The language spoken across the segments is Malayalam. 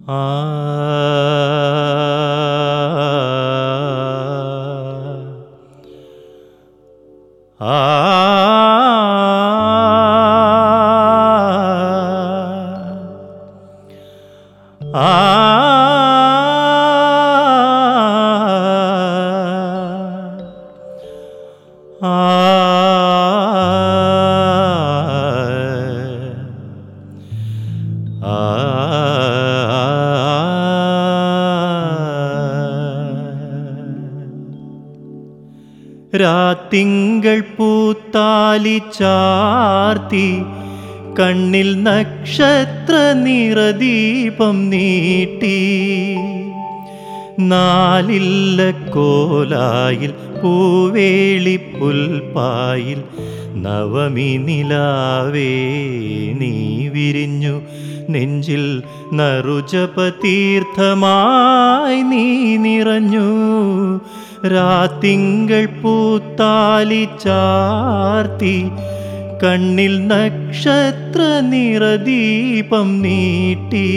ആ ആ ആ രാത്തിങ്കൾ പൂത്താലി ചാർത്തി കണ്ണിൽ നക്ഷത്ര നിറദീപം നീട്ടി നാലില്ല കോലായിൽ പൂവേളി പുൽപ്പായിൽ നവമി നിലാവേ നീ വിരിഞ്ഞു നെഞ്ചിൽ നറുജപതീർത്ഥമായി നീ നിറഞ്ഞു രാത്തിങ്കൾ പൂത്താലി ചാർത്തി കണ്ണിൽ നക്ഷത്ര നിറദീപം നീട്ടി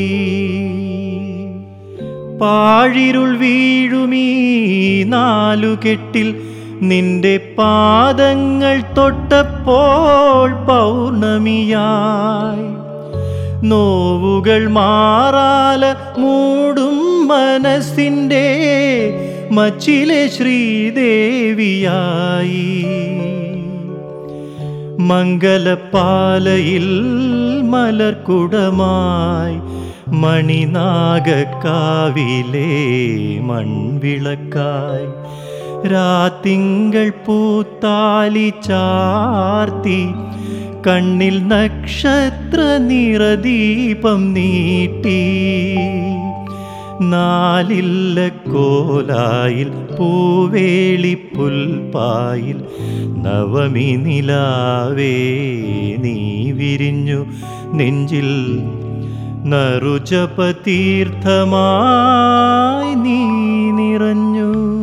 പാഴിരുൾ വീഴുമീ നാലുകെട്ടിൽ നിന്റെ പാദങ്ങൾ തൊട്ടപ്പോൾ പൗർണമിയായി നോവുകൾ മാറാല മൂടും മനസ്സിൻ്റെ മച്ചിലെ ശ്രീദേവിയായി മംഗലപ്പാലയിൽ മലർക്കുടമായി മണിനാഗക്കാവിലെ മൺവിളക്കായി രാത്തിങ്കൾ പൂത്താലി ചാർത്തി കണ്ണിൽ നക്ഷത്ര നിറദീപം നീട്ടി നാലില്ല കോലായിൽ പൂവേളി പുൽപ്പായിൽ നവമി നിലാവേ നീ വിരിഞ്ഞു നെഞ്ചിൽ നറുജപതീർത്ഥമായി നീ നിറഞ്ഞു